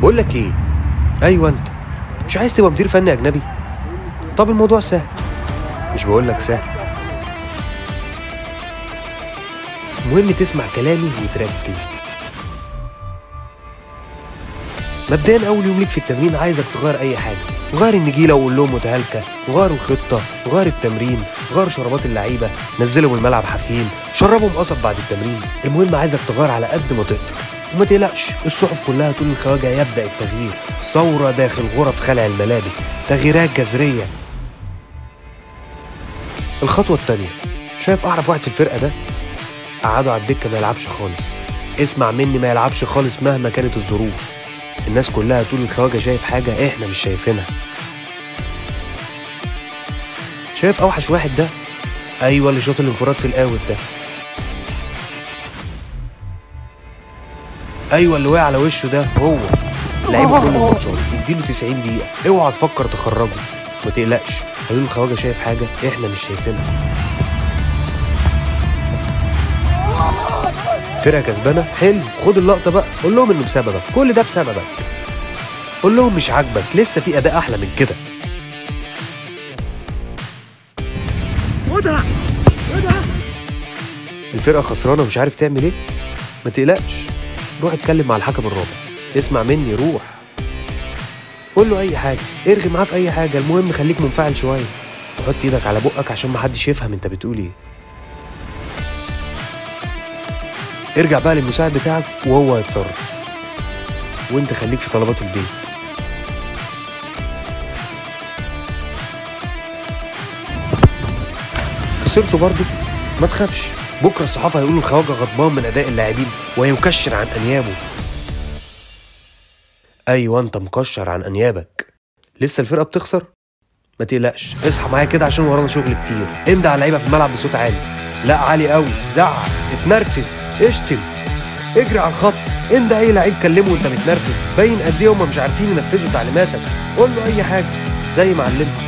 بقول لك ايه ايوه انت مش عايز تبقى مدير فني اجنبي طب الموضوع سهل مش بقول لك سهل المهم تسمع كلامي وتركز مبدئيا اول يوم ليك في التمرين عايزك تغير اي حاجه غير النجيله وقول لهم متهالكه غير الخطه غير التمرين غير شرابات اللعيبه نزلهم الملعب حافيين شربهم قصب بعد التمرين المهم عايزك تغير على قد ما تقدر وما تقلقش الصحف كلها تقول الخواجه يبدا التغيير ثوره داخل غرف خلع الملابس تغييرات جذريه الخطوه التانيه شايف اعرف واحد في الفرقه ده قعده على الدكه ما يلعبش خالص اسمع مني ما يلعبش خالص مهما كانت الظروف الناس كلها تقول الخواجه شايف حاجه احنا مش شايفينها شايف اوحش واحد ده ايوه اللي شاط الانفراد في الاوت ده ايوه اللي وقع على وشه ده هو لعيبه كل الماتشات اديله 90 دقيقه اوعى تفكر تخرجه ما تقلقش هيقول الخواجه شايف حاجه احنا مش شايفينها فرقه كسبانه حلو خد اللقطه بقى قول لهم انه بسببك كل ده بسببك قول لهم مش عاجبك لسه في اداء احلى من كده الفرقه خسرانه ومش عارف تعمل ايه ما تقلقش روح اتكلم مع الحكم الرابع اسمع مني روح قول له اي حاجه ارغي معاه في اي حاجه المهم خليك منفعل شويه وحط ايدك على بقك عشان محدش يفهم انت بتقول ايه ارجع بقى للمساعد بتاعك وهو هيتصرف وانت خليك في طلبات البيت خسرته برضه ما تخافش بكره الصحافه هيقولوا الخواجه غضبان من اداء اللاعبين وهيكشر عن انيابه ايوه انت مكشر عن انيابك لسه الفرقه بتخسر ما تقلقش اصحى معايا كده عشان ورانا شغل كتير اندع على اللعيبه في الملعب بصوت عالي لا عالي قوي زعق اتنرفز اشتم اجري على الخط انت اي لعيب كلمه وانت متنرفز باين قد ايه هم مش عارفين ينفذوا تعليماتك قول له اي حاجه زي ما علمتك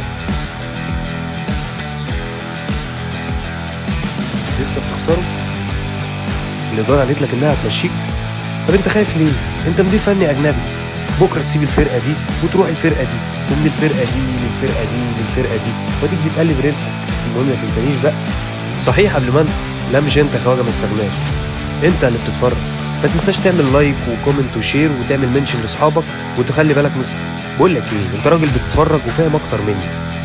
لسه بتخسروا الاداره قالت لك انها هتمشيك طب انت خايف ليه انت مدير فني اجنبي بكره تسيب الفرقه دي وتروح الفرقه دي ومن الفرقه دي للفرقه دي للفرقه دي واديك بتقلب رزقك المهم ما تنسانيش بقى صحيح قبل ما انسى لا مش انت يا خواجه ما استغناش انت اللي بتتفرج ما تنساش تعمل لايك وكومنت وشير وتعمل منشن لاصحابك وتخلي بالك من بقول لك ايه انت راجل بتتفرج وفاهم اكتر مني